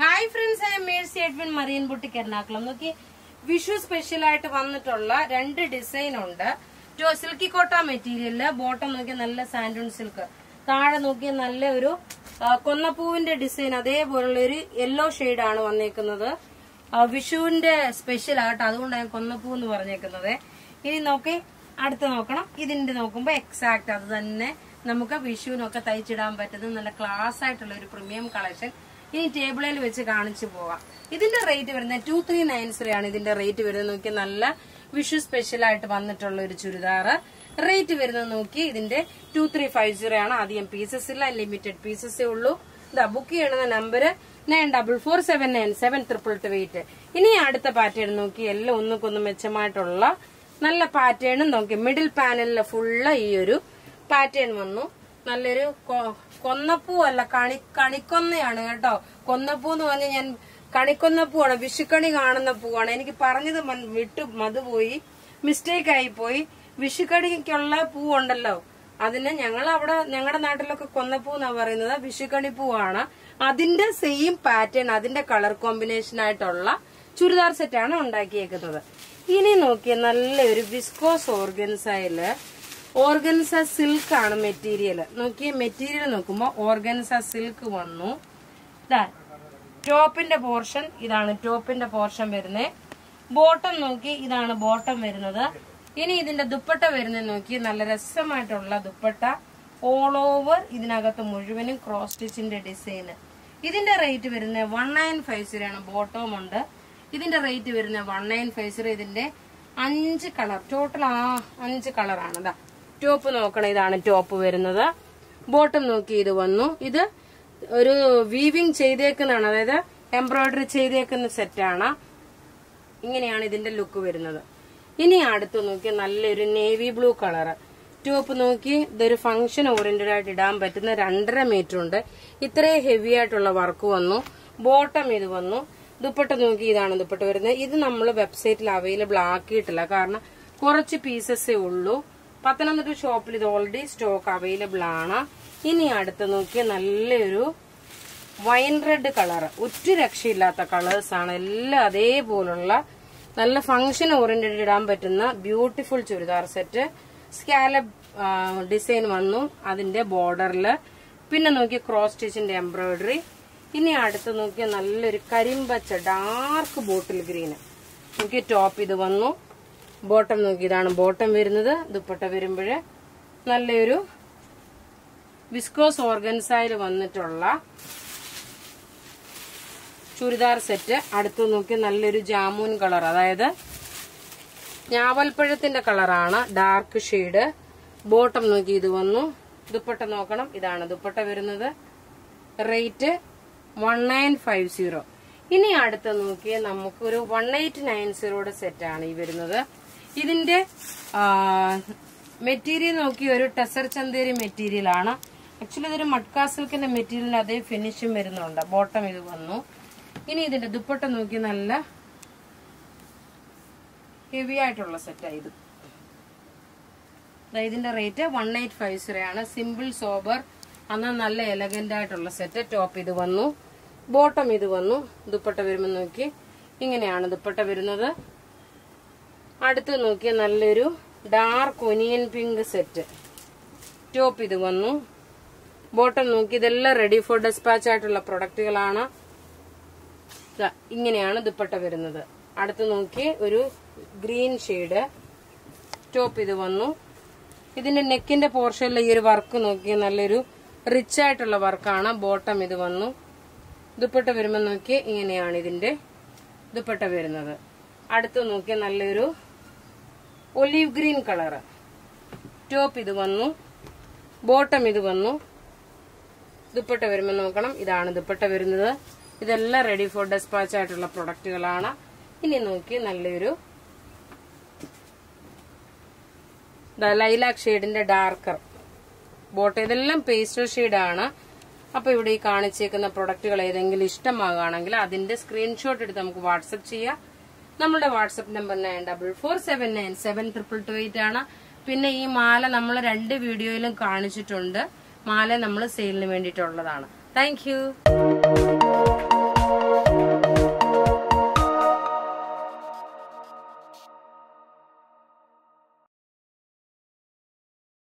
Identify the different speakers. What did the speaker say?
Speaker 1: hi friends I Mercy Edwin Marian boutique Ernakulam നോക്കി Vishu special ആയിട്ട് വന്നിട്ടുള്ള രണ്ട് ഡിസൈൻ ഉണ്ട് സിൽക്കി കോട്ട മെറ്റീരിയലില് ബോട്ടം നോക്കി നല്ല സാൻഡൂൺ സിൽക്ക് താഴെ നോക്കി നല്ല ഒരു ആ, കൊന്നപ്പൂവിന്റെ ഡിസൈൻ അതേപോലുള്ള ഒരു യെല്ലോ ആണ് വന്നേക്കുന്നത് ആ, വിഷുവിന്റെ സ്പെഷ്യൽ ആകട്ടെ അതുകൊണ്ട് ഞാൻ കൊന്നപ്പൂ എന്ന് പറഞ്ഞേക്കുന്നത് ഇനി നോക്കി അടുത്ത് നോക്കണം ഇതിന്റെ നോക്കുമ്പോ എക്സാക്ട് അത് തന്നെ നമുക്ക് വിഷുവിനൊക്കെ തയ്ച്ചിടാൻ പറ്റുന്ന നല്ല ക്ലാസ് ആയിട്ടുള്ള ഒരു പ്രീമിയം കളക്ഷൻ ഇനി ടേബിളിൽ വെച്ച് കാണിച്ചു പോവാം ഇതിന്റെ റേറ്റ് വരുന്നത് ടു ത്രീ നയൻ സീറോ ആണ് ഇതിന്റെ റേറ്റ് വരുന്നത് നോക്കി നല്ല വിഷു സ്പെഷ്യൽ ആയിട്ട് വന്നിട്ടുള്ള ഒരു ചുരിദാറ് റേറ്റ് വരുന്നത് നോക്കി ഇതിന്റെ ടു ത്രീ ഫൈവ് സീറോ ആണ് അധികം പീസസ് ഇല്ല ലിമിറ്റഡ് പീസസേ ഉള്ളൂ ഇതാ ബുക്ക് ചെയ്യണ number nine double four seven nine seven triple two eight ഇനി അടുത്ത പാറ്റേൺ നോക്കി എല്ലാം ഒന്നുകൊന്ന് മെച്ചമായിട്ടുള്ള നല്ല പാറ്റേണും നോക്കി മിഡിൽ പാനലിൽ ഫുള്ള് ഈ ഒരു പാറ്റേൺ വന്നു നല്ലൊരു കൊ- കൊന്നപ്പൂ അല്ല കണി കണിക്കൊന്നയാണ് കേട്ടോ കൊന്നപ്പൂ എന്ന് പറഞ്ഞാൽ ഞാൻ കണിക്കൊന്നപ്പൂവാണ് വിഷുക്കണി കാണുന്ന പൂവാണ് എനിക്ക് പറഞ്ഞത് മൻ- വിട്ടു മതുപോയി മിസ്റ്റേക്ക് ആയി പോയി വിഷുക്കണിക്കുള്ള പൂവുണ്ടല്ലോ അതിന് ഞങ്ങൾ അവിടെ ഞങ്ങളുടെ നാട്ടിലൊക്കെ കൊന്നപ്പൂ എന്നാ പറയുന്നത് വിഷുക്കണി പൂവാണ് അതിന്റെ സെയിം പാറ്റേൺ അതിന്റെ കളർ കോമ്പിനേഷൻ ആയിട്ടുള്ള ചുരിദാർ സെറ്റാണ് ഉണ്ടാക്കിയേക്കുന്നത് ഇനി നോക്കിയ നല്ലൊരു വിസ്കോസ് ഓർഗൻസയില് ഓർഗൻസ സിൽക്ക് ആണ് മെറ്റീരിയൽ നോക്കിയ മെറ്റീരിയൽ നോക്കുമ്പോ ഓർഗൻസ സിൽക്ക് വന്നു ഇതാ ടോപ്പിന്റെ പോർഷൻ ഇതാണ് ടോപ്പിന്റെ പോർഷൻ വരുന്നത് ബോട്ടം നോക്കി ഇതാണ് ബോട്ടം വരുന്നത് ഇനി ഇതിന്റെ ദുപ്പട്ട വരുന്നത് നോക്കി നല്ല രസമായിട്ടുള്ള ദുപ്പട്ട ഓൾ ഓവർ ഇതിനകത്ത് മുഴുവനും ക്രോസ് സ്റ്റിച്ചിന്റെ ഡിസൈന് ഇതിന്റെ റേറ്റ് വരുന്നത് വൺ നയൻ ഫൈവ് സീറോ ആണ് ബോട്ടവും ഉണ്ട് ഇതിന്റെ റേറ്റ് വരുന്നത് വൺ നയൻ ഫൈവ് സീറോ ഇതിന്റെ അഞ്ച് കളർ ടോട്ടൽ ആ അഞ്ച് കളറാണ് ഇതാ ടോപ്പ് നോക്കണം ഇതാണ് ടോപ്പ് വരുന്നത് ബോട്ടം നോക്കി ഇത് വന്നു ഇത് ഒരു വീവിങ് ചെയ്തേക്കുന്നതാണ് അതായത് എംബ്രോയിഡറി ചെയ്തേക്കുന്ന സെറ്റാണ് ഇങ്ങനെയാണ് ഇതിന്റെ ലുക്ക് വരുന്നത് ഇനി അടുത്ത് നോക്കി നല്ലൊരു നേവി ബ്ലൂ കളറ് ടോപ്പ് നോക്കി ഇതൊരു ഫംഗ്ഷൻ ഓറിയന്റഡ് ആയിട്ട് ഇടാൻ പറ്റുന്ന രണ്ടര മീറ്റർ ഉണ്ട് ഇത്രയും ഹെവി ആയിട്ടുള്ള വർക്ക് വന്നു ബോട്ടം ഇത് വന്നു ദുപ്പട്ട നോക്കി ഇതാണ് ദുപ്പട്ട വരുന്നത് ഇത് നമ്മൾ വെബ്സൈറ്റിൽ അവൈലബിൾ ആക്കിയിട്ടില്ല കാരണം കുറച്ച് പീസസേ ഉള്ളൂ പത്തനംതിട്ട ഷോപ്പിൽ ഇത് ഓൾറെഡി സ്റ്റോക്ക് അവൈലബിൾ ആണ് ഇനി അടുത്ത് നോക്കിയ നല്ലൊരു വൈൻ റെഡ് കളർ ഒറ്റ രക്ഷയില്ലാത്ത കളേഴ്സ് ആണ് എല്ലാം അതേപോലുള്ള നല്ല ഫംഗ്ഷൻ ഓറിയന്റഡ് ഇടാൻ പറ്റുന്ന beautiful churidar set scallop design വന്നു അതിന്റെ ബോർഡറിൽ പിന്നെ നോക്കി ക്രോസ് സ്റ്റിച്ചിന്റെ എംബ്രോയിഡറി ഇനി അടുത്ത് നോക്കിയ നല്ലൊരു കരിമ്പച്ച ഡാർക്ക് ബോട്ടിൽ ഗ്രീന് നോക്കി ടോപ്പ് ഇത് വന്നു ബോട്ടം നോക്കി ഇതാണ് ബോട്ടം വരുന്നത് ദുപ്പട്ട വരുമ്പോഴ് നല്ലൊരു വിസ്കോസ് ഓർഗൻസായിൽ വന്നിട്ടുള്ള ചുരിദാർ സെറ്റ് അടുത്ത് നോക്കി നല്ലൊരു ജാമൂൻ കളർ അതായത് ഞാവൽപ്പഴത്തിന്റെ കളറാണ് ഡാർക്ക് ഷെയ്ഡ് ബോട്ടം നോക്കി ഇത് വന്നു ദുപ്പട്ട നോക്കണം ഇതാണ് ദുപ്പട്ട വരുന്നത് rate one nine five zero ഇനി അടുത്ത് നോക്കിയ നമുക്കൊരു വൺ എയ്റ്റ് നയൻ സീറോയുടെ സെറ്റാണ് ഈ വരുന്നത് ഇതിന്റെ മെറ്റീരിയൽ നോക്കി ഒരു ടെസർ ചന്തേരി മെറ്റീരിയൽ ആണ് ആക്ച്വലി ഇതൊരു മഡ്കാ സിൽക്കിന്റെ മെറ്റീരിയലിന് അതേ ഫിനിഷും വരുന്നുണ്ട് ബോട്ടം ഇത് വന്നു ഇനി ഇതിന്റെ ദുപ്പട്ട നോക്കി നല്ല ഹെവി ആയിട്ടുള്ള സെറ്റാണ് ഇത് ദാ ഇതിന്റെ rate one eight five zero ആണ് സിമ്പിൾ സോബർ എന്നാൽ നല്ല എലഗന്റ് ആയിട്ടുള്ള സെറ്റ് ടോപ്പ് ഇത് വന്നു ബോട്ടം ഇത് വന്നു ദുപ്പട്ട വരുമ്പോൾ നോക്കി ഇങ്ങനെയാണ് ദുപ്പട്ട വരുന്നത് അടുത്ത് നോക്കിയ നല്ലൊരു dark onion pink set top ഇത് വന്നു ബോട്ടം നോക്കി ഇതെല്ലാം റെഡി ഫോർ ഡെസ്പാച്ച് ആയിട്ടുള്ള പ്രൊഡക്റ്റുകളാണ് ദാ ഇങ്ങനെയാണ് ദുപ്പട്ട വരുന്നത് അടുത്ത് നോക്കി ഒരു ഗ്രീൻ ഷെയ്ഡ് ടോപ്പ് ഇത് വന്നു ഇതിന്റെ നെക്കിന്റെ പോർഷനിലെ ഈ ഒരു വർക്ക് നോക്കി നല്ലൊരു റിച്ച് ആയിട്ടുള്ള വർക്കാണ് ബോട്ടം ഇത് വന്നു ദുപ്പട്ട വരുമ്പോൾ നോക്കി ഇങ്ങനെയാണ് ഇതിന്റെ ദുപ്പട്ട വരുന്നത് അടുത്ത് നോക്കി നല്ലൊരു ഒലീവ് ഗ്രീൻ കളറ് ടോപ്പ് ഇത് വന്നു ബോട്ടം ഇത് വന്നു ദുപ്പട്ട വരുമ്പോൾ നോക്കണം ഇതാണ് ദുപ്പട്ട വരുന്നത് ഇതെല്ലാം റെഡി ഫോർ ഡെസ്പാച്ച് ആയിട്ടുള്ള പ്രൊഡക്റ്റുകളാണ് ഇനി നോക്കി നല്ലൊരു ലൈലാക് ഷെയ്ഡിന്റെ ഡാർക്കർ ബോട്ടം ഇതെല്ലാം പേസ്റ്റൽ ഷെയ്ഡാണ് അപ്പൊ ഇവിടെ ഈ കാണിച്ചേക്കുന്ന പ്രൊഡക്റ്റുകൾ ഏതെങ്കിലും ഇഷ്ടമാകുകയാണെങ്കിൽ അതിന്റെ സ്ക്രീൻഷോട്ട് എടുത്ത് നമുക്ക് വാട്സപ്പ് ചെയ്യാം നമ്മുടെ WhatsApp number nine double four seven nine seven triple two eight ആണ് പിന്നെ ഈ മാല നമ്മൾ രണ്ട് വീഡിയോയിലും കാണിച്ചിട്ടുണ്ട് മാല നമ്മൾ സെയിലിന് വേണ്ടിയിട്ടുള്ളതാണ് താങ്ക് യു